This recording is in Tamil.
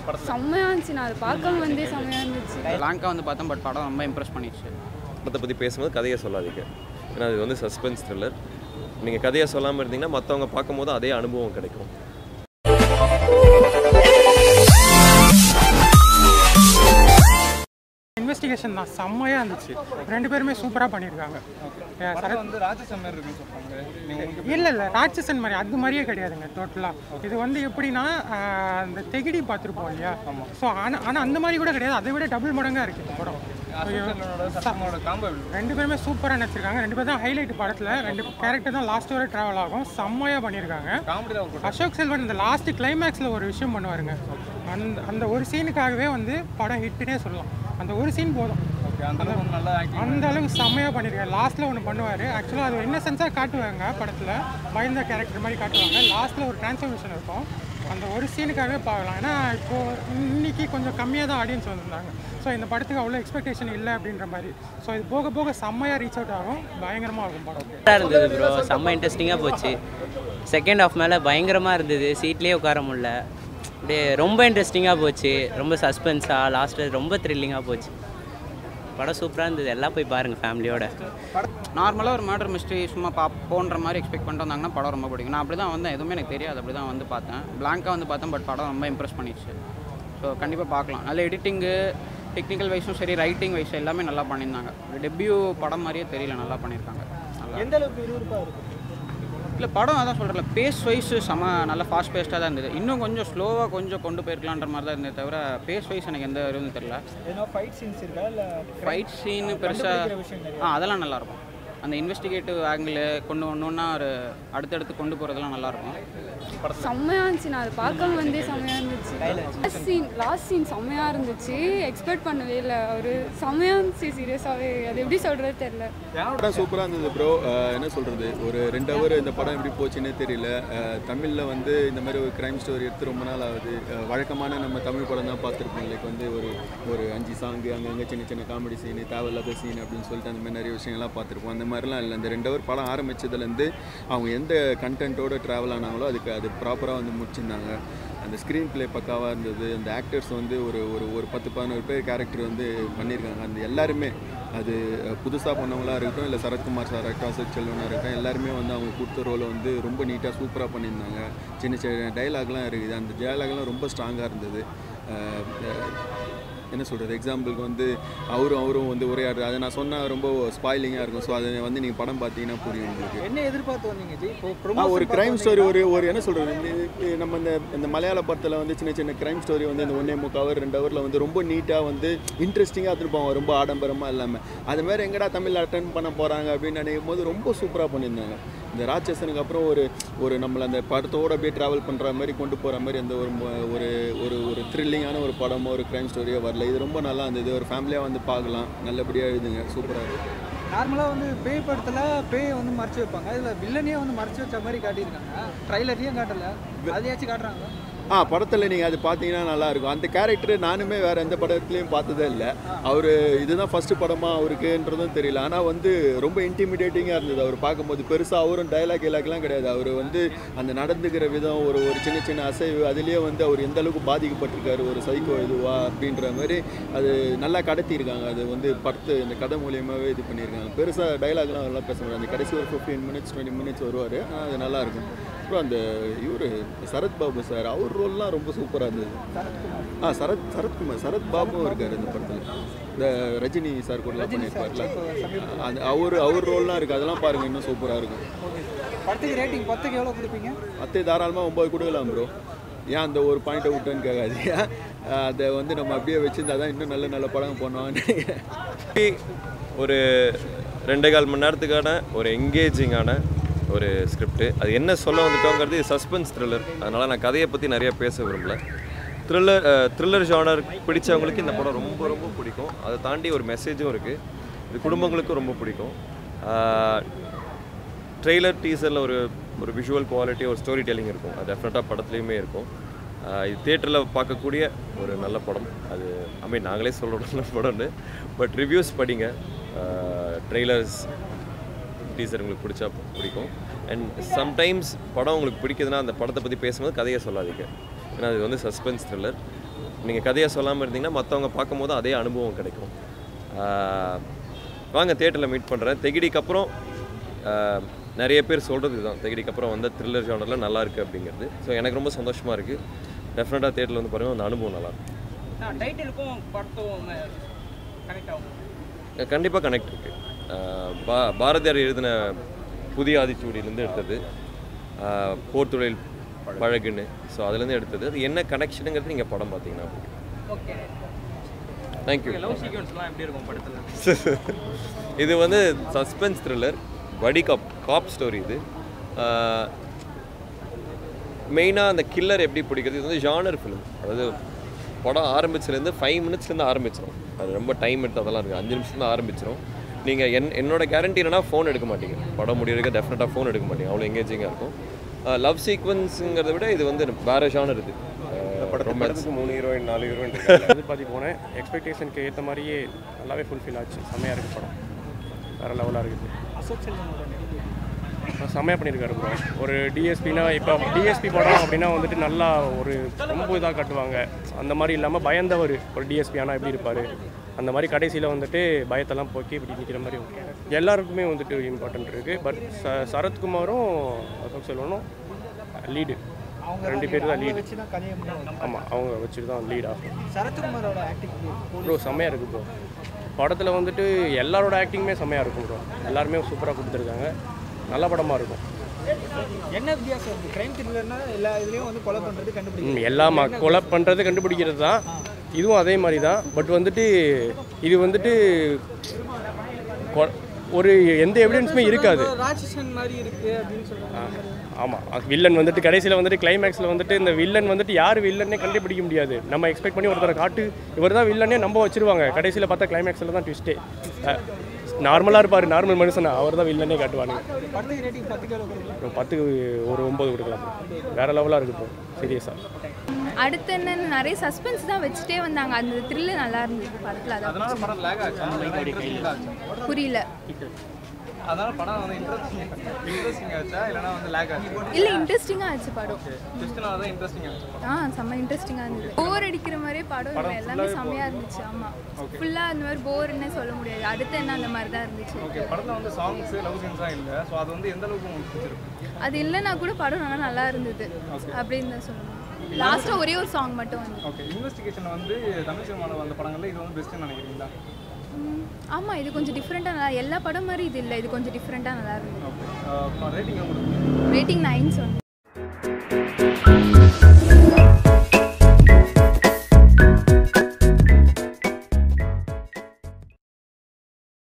செம்மையா இருந்துச்சு நான் அதை பார்க்க வந்தே செம்மையா இருந்துச்சு பிளாங்காக வந்து பார்த்தேன் பட் படம் ரொம்ப இம்ப்ரெஸ் பண்ணிடுச்சு படத்தை பற்றி பேசும்போது கதையை சொல்லாதீங்க ஏன்னா அது வந்து சஸ்பென்ஸ் த்ரில்லர் நீங்கள் கதையை சொல்லாமல் இருந்தீங்கன்னா மற்றவங்க பார்க்கும்போது அதே அனுபவம் கிடைக்கும் இன்வெஸ்டிகேஷன் தான் செம்மையாக இருந்துச்சு ரெண்டு பேருமே சூப்பராக பண்ணியிருக்காங்க Yeah, சரத் வந்து ராட்சசன் மாதிரி இருக்குன்னு சொல்றாங்க நீங்க உங்களுக்கு இல்லை இல்லை ராட்சசன் மாதிரி அது மாதிரியே கிடையாதுங்க டோட்டலாக இது வந்து எப்படின்னா ஆஹ், அந்த தெகிடி பார்த்துருப்போம் இல்லையா ஸோ ஆனால் ஆனால் அந்த மாதிரி கூட கிடையாது அதை விட டபுள் மடங்காக இருக்குது இந்த படம் அசோகனோட சத்தமோட காம்போ ரெண்டு பேருமே சூப்பராக நடிச்சிருக்காங்க ரெண்டு பேர் தான் ஹைலைட் படத்தில் ரெண்டு கேரக்டர் தான் லாஸ்ட் வரை ட்ராவல் ஆகும் செம்மையாக பண்ணியிருக்காங்க காமெடி தான் ஒரு அசோக் செல்வன் இந்த லாஸ்ட் கிளைமேக்ஸில் ஒரு விஷயம் பண்ணுவாருங்க அந்த அந்த ஒரு சீனுக்காகவே வந்து படம் ஹிட்டுனே சொல்லலாம் அந்த ஒரு சீன் போதும் ஓகே அந்த அளவுக்கு வந்து நல்லா ஆக்டிங் அந்த அளவுக்கு செம்மையாக பண்ணியிருக்காரு லாஸ்ட்டில் ஒன்று பண்ணுவார் ஆக்சுவலாக அது இன்னசென்ஸாக காட்டுவாங்க படத்தில் பயந்த கேரக்டர் மாதிரி காட்டுவாங்க லாஸ்ட்டில் ஒரு டிரான்ஸ்ஃபர்மேஷன் இருக்கும் அந்த ஒரு சீனுக்காகவே பார்க்கலாம் ஏன்னா இப்போது இன்னைக்கு கொஞ்சம் கம்மியாக தான் ஆடியன்ஸ் வந்திருந்தாங்க ஸோ இந்த படத்துக்கு அவ்வளோ எக்ஸ்பெக்டேஷன் இல்லை அப்படின்ற மாதிரி ஸோ இது போக போக செம்மையாக ரீச் அவுட் ஆகும் பயங்கரமாக இருக்கும் படம் சூப்பராக இருந்தது ப்ரோ செம்ம இன்ட்ரெஸ்டிங்காக போச்சு செகண்ட் ஹாஃப் மேலே பயங்கரமாக இருந்தது சீட்லேயே உட்கார முடியல அப்படியே ரொம்ப இன்ட்ரெஸ்டிங்காக போச்சு ரொம்ப சஸ்பென்ஸாக லாஸ்ட்டில் ரொம்ப த்ரில்லிங்காக போச்சு படம் சூப்பராக இருந்தது எல்லாம் போய் பாருங்கள் ஃபேமிலியோட நார்மலாக ஒரு மர்டர் மிஸ்ட்ரி சும்மா பா போன்ற மாதிரி எக்ஸ்பெக்ட் பண்ணிட்டு வந்தாங்கன்னா படம் ரொம்ப பிடிக்கும் நான் அப்படி தான் வந்தேன் எதுவுமே எனக்கு தெரியாது அப்படி தான் வந்து பார்த்தேன் பிளாங்காக வந்து பார்த்தேன் பட் படம் ரொம்ப இம்ப்ரெஸ் பண்ணிடுச்சு ஸோ கண்டிப்பாக பார்க்கலாம் நல்ல எடிட்டிங்கு டெக்னிக்கல் வைஸும் சரி ரைட்டிங் வைஸ் எல்லாமே நல்லா பண்ணியிருந்தாங்க ஒரு டெபியூ படம் மாதிரியே தெரியல நல்லா பண்ணியிருக்காங்க நல்லா எந்த அளவுக்கு விறுவிறுப்பாக இருக்கும் இல்லை படம் அதான் சொல்கிறல பேஸ் வைஸ் செம நல்லா ஃபாஸ்ட் பேஸ்ட்டாக தான் இருந்தது இன்னும் கொஞ்சம் ஸ்லோவாக கொஞ்சம் கொண்டு போயிருக்கலான்ற மாதிரி தான் இருந்தது தவிர பேஸ் வைஸ் எனக்கு எந்த இதுவும் தெரியல ஏன்னா ஃபைட் சீன்ஸ் இருக்கா இல்லை ஃபைட் சீன் பெருசாக ஆ அதெல்லாம் நல்லாயிருக்கும் அந்த இன்வெஸ்டிகேட்டிவ் ஆங்கிள் கொண்டு ஒன்று ஒன்றா ஒரு அடுத்தடுத்து கொண்டு போகிறதுலாம் நல்லாயிருக்கும் செம்மையா இருந்துச்சு நான் அதை பார்க்க வந்தே செம்மையா இருந்துச்சு லாஸ்ட் சீன் லாஸ்ட் சீன் செம்மையா இருந்துச்சு எக்ஸ்பெக்ட் பண்ணவே இல்லை ஒரு செம்மையா இருந்துச்சு சீரியஸாகவே அது எப்படி சொல்றது தெரியல படம் சூப்பராக இருந்தது ப்ரோ என்ன சொல்கிறது ஒரு ரெண்டு ஹவர் இந்த படம் எப்படி போச்சுன்னே தெரியல தமிழில் வந்து இந்த மாதிரி ஒரு க்ரைம் ஸ்டோரி எடுத்து ரொம்ப நாள் ஆகுது அஹ், வழக்கமான நம்ம தமிழ் படம் தான் பார்த்துருப்போம் லைக் வந்து ஒரு ஒரு அஞ்சு சாங்கு அங்கங்கே சின்ன சின்ன காமெடி சீனு தேவையில்லாத சீன் அப்படின்னு சொல்லிட்டு அந்த மாதிரி நிறைய விஷயங்கள்லாம் பார்த்துருப்போம் அந்த மாதிரிலாம் இல்லை இந்த ரெண்டு ஹவர் படம் ஆரம்பிச்சதுலேருந்து அவங்க எந்த கண்டென்ட்டோட ட்ராவல் ஆனாங்களோ அதுக்கு அது ப்ராப்பராக வந்து முடிச்சிருந்தாங்க அந்த ஸ்க்ரீன் ப்ளே பக்காவாக இருந்தது அந்த ஆக்டர்ஸ் வந்து ஒரு ஒரு ஒரு பத்து பதினோரு பேர் கேரக்டர் வந்து பண்ணியிருக்காங்க அந்த எல்லாருமே அது புதுசாக பண்ணவங்களா இருக்கட்டும் இல்லை சரத்குமார் சார் இருக்கட்டும் அசோக் செல்வனாக இருக்கட்டும் எல்லாருமே வந்து அவங்க கொடுத்த ரோலை வந்து ரொம்ப நீட்டாக சூப்பராக பண்ணியிருந்தாங்க சின்ன சின்ன டைலாக்லாம் இருக்குது அந்த டைலாக்லாம் ரொம்ப ஸ்ட்ராங்காக இருந்தது அஹ் அஹ் என்ன சொல்கிறது எக்ஸாம்பிளுக்கு வந்து அவரும் அவரும் வந்து உரையாடுறது அதை நான் சொன்னால் ரொம்ப ஸ்பாயிலிங்காக இருக்கும் ஸோ அதை வந்து நீங்கள் படம் பார்த்தீங்கன்னா புரியும் உங்களுக்கு என்ன எதிர்பார்த்து வந்தீங்க ஜி இப்போ ஆ, promotion ஒரு பார்த்து கிரைம் ஸ்டோரி வந்தீங்களா? ஒரு ஒரு என்ன சொல்கிறது இந்த நம்ம இந்த இந்த மலையாள படத்தில் வந்து சின்ன சின்ன கிரைம் ஸ்டோரி வந்து இந்த ஒன்றே முக்கால் ஹவர் ரெண்டு ஹவரில் வந்து ரொம்ப நீட்டாக வந்து இன்ட்ரெஸ்டிங்காக எடுத்துருப்பாங்க ரொம்ப ஆடம்பரமாக இல்லாமல் அது மாதிரி எங்கடா தமிழில் அட்டன் பண்ண போகிறாங்க அப்படின்னு நினைக்கும் போது ரொம்ப சூப்பராக பண்ணியிருந்தாங்க இந்த ராட்சசனுக்கு அப்புறம் ஒரு ஒரு நம்மளை அந்த படத்தோட அப்படியே ட்ராவல் பண்ணுற மாதிரி கொண்டு போகிற மாதிரி அந்த ஒரு ம- ஒரு ஒரு ஒரு த்ரில்லிங்கான ஒரு படமோ ஒரு கிரைம் ஸ்டோரியோ வரல இது ரொம்ப நல்லா இருந்தது ஒரு ஃபேமிலியாக வந்து பார்க்கலாம் நல்லபடியாக எழுதுங்க சூப்பராக இருக்குது நார்மலாக வந்து பேய் படத்தில் பேயை வந்து மறைச்சு வைப்பாங்க இதில் வில்லனையே வந்து மறைச்சு வச்ச மாதிரி காட்டியிருக்காங்க ட்ரைலரையும் காட்டல அதையாச்சும் காட்டுறாங்க ஆ படத்தில் நீங்கள் அது பார்த்தீங்கன்னா நல்லாயிருக்கும் அந்த கேரக்டர் நானுமே வேறு எந்த படத்துலையும் பார்த்ததே இல்லை அவர் இதுதான் ஃபஸ்ட்டு படமாக அவருக்குன்றதும் தெரியல ஆனால் வந்து ரொம்ப இன்டிமிடேட்டிங்காக இருந்தது அவர் பார்க்கும்போது பெருசாக அவரும் டைலாக் இலாக்லாம் கிடையாது அவர் வந்து அந்த நடந்துக்கிற விதம் ஒரு ஒரு சின்ன சின்ன அசைவு அதுலேயே வந்து அவர் எந்த அளவுக்கு பாதிக்கப்பட்டிருக்காரு ஒரு சைக்கோ இதுவா அப்படின்ற மாதிரி அது நல்லா கடத்தியிருக்காங்க அது வந்து படத்து இந்த கதை மூலியமாகவே இது பண்ணியிருக்காங்க பெருசாக டைலாக்லாம் நல்லா பேச முடியாது அந்த கடைசி ஒரு ஃபிஃப்டீன் மினிட்ஸ் டுவெண்ட்டி மினிட்ஸ் வருவார் அது நல்லாயிருக்கும் அப்புறம் அந்த இவர் சரத் பாபு சார் அவர் ரோல்லாம் ரொம்ப சூப்பராக இருந்தது ஆ சரத் சரத்குமார் சரத் பாபுவும் இருக்கார் இந்த படத்தில் இந்த ரஜினி சார் கூடலாம் பண்ணியிருப்பார்ல அந்த அவர் அவர் ரோல்லாம் இருக்குது அதெல்லாம் பாருங்கள் இன்னும் சூப்பராக இருக்கும் படத்துக்கு ரேட்டிங் பத்துக்கு எவ்வளோ கொடுப்பீங்க அத்தை தாராளமாக ஒம்பது கொடுக்கலாம் ப்ரோ ஏன் அந்த ஒரு பாயிண்ட்டை விட்டேன்னு கேட்காதீங்க அதை வந்து நம்ம அப்படியே வச்சுருந்தா தான் இன்னும் நல்ல நல்ல படம் பண்ணுவான்னு ஒரு ரெண்டே கால் மணி நேரத்துக்கான ஒரு எங்கேஜிங்கான ஒரு ஸ்கிரிப்ட் அது என்ன சொல்ல வந்துட்டோங்கிறது சஸ்பென்ஸ் த்ரில்லர் அதனால் நான் கதையை பற்றி நிறைய பேச விரும்பல த்ரில்லர் த்ரில்லர் ஜானர் பிடிச்சவங்களுக்கு இந்த படம் ரொம்ப ரொம்ப பிடிக்கும் அதை தாண்டி ஒரு மெசேஜும் இருக்குது இது குடும்பங்களுக்கும் ரொம்ப பிடிக்கும் ட்ரெய்லர் டீசரில் ஒரு ஒரு விஷுவல் குவாலிட்டி ஒரு ஸ்டோரி டெல்லிங் இருக்கும் அது டெஃபினட்டாக படத்துலையுமே இருக்கும் ஆஹ் இது தேட்டரில் பார்க்கக்கூடிய ஒரு நல்ல படம் அது ஐ மீன் நாங்களே சொல்கிறோம் நல்ல படம்னு பட் ரிவ்யூஸ் படிங்க ட்ரெய்லர்ஸ் டீசர் உங்களுக்கு பிடிச்சா பிடிக்கும் அண்ட் சம்டைம்ஸ் படம் உங்களுக்கு பிடிக்குதுன்னா அந்த படத்தை பற்றி பேசும்போது கதையை சொல்லாதீங்க ஏன்னா அது வந்து சஸ்பென்ஸ் த்ரில்லர் நீங்கள் கதையை சொல்லாமல் இருந்தீங்கன்னா மற்றவங்க பார்க்கும்போது அதே அனுபவம் கிடைக்கும் ஆஹ் வாங்க தேட்டரில் மீட் பண்ணுறேன் தெகிடிக்கு அப்புறம் ஆஹ் நிறைய பேர் சொல்கிறது இதுதான் தெகிடிக்கு அப்புறம் வந்த த்ரில்லர் ஜானரில் நல்லா இருக்குது அப்படிங்கிறது ஸோ எனக்கு ரொம்ப சந்தோஷமாக இருக்குது டெஃபினட்டாக தேட்டரில் வந்து பாருங்கள் அந்த அனுபவம் நல்லா இருக்கும் டைட்டிலுக்கும் படத்தும் கனெக்ட் ஆகும் கண்டிப்பாக கனெக்ட் இருக்கு ஆஹ் பா பாரதியார் எழுதின புதிய ஆதிச்சூடியிலேருந்து எடுத்தது ஆஹ் போர் தொழில் பழகுன்னு ஸோ அதுலேருந்து எடுத்தது அது என்ன கனெக்ஷனுங்கிறது நீங்கள் படம் பார்த்தீங்கன்னா ஓகே தேங்க்யூ லவ் சீக்வன்ஸ்லாம் எப்படி இருக்கும் படத்தில் இது வந்து சஸ்பென்ஸ் த்ரில்லர் வடி காப் காப் ஸ்டோரி இது மெயினாக அந்த கில்லர் எப்படி பிடிக்கிறது இது வந்து ஜானர் ஃபிலிம் அதாவது படம் ஆரம்பிச்சிலேருந்து ஃபைவ் மினிட்ஸ்லேருந்து ஆரம்பிச்சிடும் அது ரொம்ப டைம் எடுத்து அதெல்லாம் இருக்குது அஞ்சு நிமிஷம் ஆரம்பிச்சிடும் நீங்கள் என் என்னோட கேரண்டி என்னன்னா ஃபோன் எடுக்க மாட்டீங்க படம் முடியறதுக்கு டெஃபினட்டாக ஃபோன் எடுக்க மாட்டீங்க அவ்வளோ எங்கேஜிங்காக இருக்கும் லவ் சீக்வன்ஸுங்கிறத விட இது வந்து வேற ஜானர் இது ரொமான்ஸ் மூணு ஹீரோயின் நாலு ஹீரோயின் எதிர்பார்த்தி போனேன் எக்ஸ்பெக்டேஷனுக்கு ஏற்ற மாதிரியே நல்லாவே ஃபுல்ஃபில் ஆச்சு செம்மையாக இருக்குது படம் வேறு லெவலாக இருக்குது அசோக் செல்வனோட நடிப்பு அப்புறம் செம்மையாக பண்ணியிருக்காரு ப்ரோ ஒரு டிஎஸ்பினா இப்போ டிஎஸ்பி படம் அப்படின்னா வந்துட்டு நல்லா ஒரு ரொம்ப இதாக காட்டுவாங்க அந்த மாதிரி இல்லாமல் பயந்தவர் ஒரு டிஎஸ்பி ஆனால் எப்படி இருப்பார் அந்த மாதிரி கடைசியில் வந்துட்டு பயத்தெல்லாம் போக்கி இப்படி நிற்கிற மாதிரி எல்லாருக்குமே வந்துட்டு இம்பார்ட்டன்ட் இருக்குது பட் ச சரத்குமாரும் அசோக் செல்வனும் லீடு அவங்க ரெண்டு பேர் தான் லீடு வச்சு தான் கதையை முன்னாடி ஆமாம் அவங்க வச்சுட்டு தான் லீட் ஆகும் சரத்குமாரோட ஆக்டிங் ப்ரோ செம்மையாக இருக்குது ப்ரோ படத்தில் வந்துட்டு எல்லாரோட ஆக்டிங்குமே செம்மையாக இருக்கும் ப்ரோ எல்லாருமே சூப்பராக கொடுத்துருக்காங்க நல்ல படமாக இருக்கும் என்ன வித்தியாசம் இருக்குது க்ரைம் த்ரில்லர்னா எல்லா இதுலேயும் வந்து கொலை பண்ணுறது கண்டுபிடிக்கும் ம், எல்லா ம கொலை பண்ணுறது கண்டுபிடிக்கிறது தான் இதுவும் அதே மாதிரி தான் பட் வந்துட்டு இது வந்துட்டு கொ- ஒரு எந்த எவிடன்ஸுமே இருக்காது ராட்சசன் மாதிரி இருக்குது அப்படின்னு சொல்கிறாங்க ஆமாம் வில்லன் வந்துட்டு கடைசியில் வந்துட்டு கிளைமேக்ஸில் வந்துட்டு இந்த வில்லன் வந்துட்டு யார் வில்லன்னே கண்டுபிடிக்க முடியாது நம்ம எக்ஸ்பெக்ட் பண்ணி ஒருத்தரை காட்டு இவர் தான் வில்லனே நம்ப வச்சிருவாங்க கடைசியில் பார்த்தா கிளைமேக்ஸில் தான் ட்விஸ்ட்டே நார்மலாக இருப்பார் நார்மல் மனுஷனா அவர் தான் வில்லனே காட்டுவானுங்க படத்துக்கு ரேட்டிங் பத்து கிலோ கொடுக்கலாம் ஒரு பத்துக்கு ஒரு ஒம்பது கொடுக்கலாம் வேறு லெவலாக இருக்குது ப்ரோ சீரியஸாக அடுத்து என்ன நிறைய சஸ்பென்ஸ் தான் வச்சுட்டே வந்தாங்க அந்த த்ரில்லு நல்லா இருந்தது படத்தில் அதான் அதனால படம் லேக் ஆச்சு புரியல அதனால படம் வந்து இன்ட்ரெஸ்டிங் இன்ட்ரெஸ்டிங் ஆச்சா இல்லைனா வந்து லேக் ஆச்சு இல்லை இன்ட்ரெஸ்டிங்காக ஆச்சு படம் ட்விஸ்ட்னால தான் இன்ட்ரெஸ்டிங் ஆச்சு ஆ செம்ம இன்ட்ரெஸ்டிங்காக இருந்தது போர் அடிக்கிற மாதிரியே படம் இல்லை எல்லாமே செம்மையாக இருந்துச்சு ஆமாம் ஃபுல்லாக அந்த மாதிரி போர்னே சொல்ல முடியாது அடுத்து என்ன அந்த மாதிரி தான் இருந்துச்சு ஓகே படத்தில் வந்து சாங்ஸ் லவ் சீன்ஸ்லாம் இல்லை ஸோ அது வந்து எந்த அளவுக்கு உங்களுக்கு பிடிச்சிருக்கு அது இல்லைன்னா கூட படம் நல்லா நல்லா இருந்தது அப்படின்னு தான் சொல்லணும் லாஸ்ட்டாக ஒரே ஒரு சாங் மட்டும் வந்து ஓகே இன்வெஸ்டிகேஷன் வந்து தமிழ் சினிமாவில் வந்த படங்கள்ல இது வந்து பெஸ்ட்டுன்னு நினைக்கிறீங்களா ஆமாம் இது கொஞ்சம் டிஃப்ரெண்ட்டாக நல்லா எல்லா படம் மாதிரி இது இல்லை இது கொஞ்சம் டிஃப்ரெண்ட்டாக நல்லா இருந்தது ஓகே ரேட்டிங் கொடுக்குறீங்க ரேட்டிங் நைன் சொன்னேன்